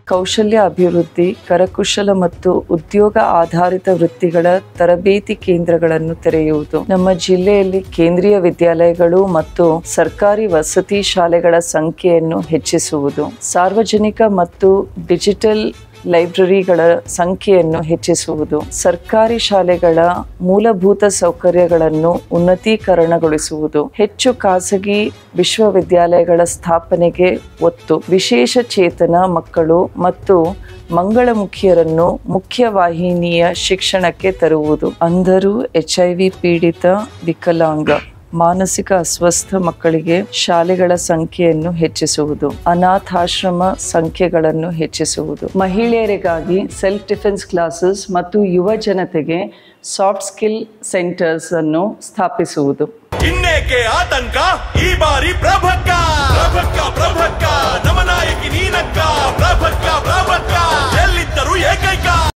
ಕೌಶಲ್ಯ ಅಭಿವೃದ್ಧಿ ಕರಕುಶಲ ಮತ್ತು ಉದ್ಯೋಗ ಆಧಾರಿತ ವೃತ್ತಿಗಳ ತರಬೇತಿ ಕೇಂದ್ರಗಳನ್ನು ತೆರೆಯುವುದು ನಮ್ಮ ಜಿಲ್ಲೆಯಲ್ಲಿ ಕೇಂದ್ರೀಯ ವಿದ್ಯಾಲಯಗಳು ಮತ್ತು ಸರ್ಕಾರಿ ವಸತಿ ಶಾಲೆಗಳ ಸಂಖ್ಯೆಯನ್ನು ಹೆಚ್ಚಿಸುವುದು ಸಾರ್ವಜನಿಕ ಮತ್ತು ಡಿಜಿಟಲ್ ಲೈಬ್ರರಿಗಳ ಸಂಖ್ಯೆಯನ್ನು ಹೆಚ್ಚಿಸುವುದು ಸರ್ಕಾರಿ ಶಾಲೆಗಳ ಮೂಲಭೂತ ಸೌಕರ್ಯಗಳನ್ನು ಉನ್ನತೀಕರಣಗೊಳಿಸುವುದು ಹೆಚ್ಚು ಖಾಸಗಿ ವಿಶ್ವವಿದ್ಯಾಲಯಗಳ ಸ್ಥಾಪನೆಗೆ ಒತ್ತು ವಿಶೇಷ ಚೇತನ ಮಕ್ಕಳು ಮತ್ತು ಮಂಗಳಮುಖಿಯರನ್ನು ಮುಖ್ಯವಾಹಿನಿಯ ಶಿಕ್ಷಣಕ್ಕೆ ತರುವುದು ಅಂಧರು ಎಚ್ಐವಿ ಪೀಡಿತ ವಿಕಲಾಂಗ ಮಾನಸಿಕ ಅಸ್ವಸ್ಥ ಮಕ್ಕಳಿಗೆ ಶಾಲೆಗಳ ಸಂಖ್ಯೆಯನ್ನು ಹೆಚ್ಚಿಸುವುದು ಅನಾಥಾಶ್ರಮ ಸಂಖ್ಯೆಗಳನ್ನು ಹೆಚ್ಚಿಸುವುದು ಮಹಿಳೆಯರಿಗಾಗಿ ಸೆಲ್ಫ್ ಡಿಫೆನ್ಸ್ ಕ್ಲಾಸಸ್ ಮತ್ತು ಯುವ ಜನತೆಗೆ ಸಾಫ್ಟ್ ಸ್ಕಿಲ್ ಸೆಂಟರ್ಸ್ ಅನ್ನು ಸ್ಥಾಪಿಸುವುದು ಇನ್ನೇಕೆ ಆತಂಕ ಈ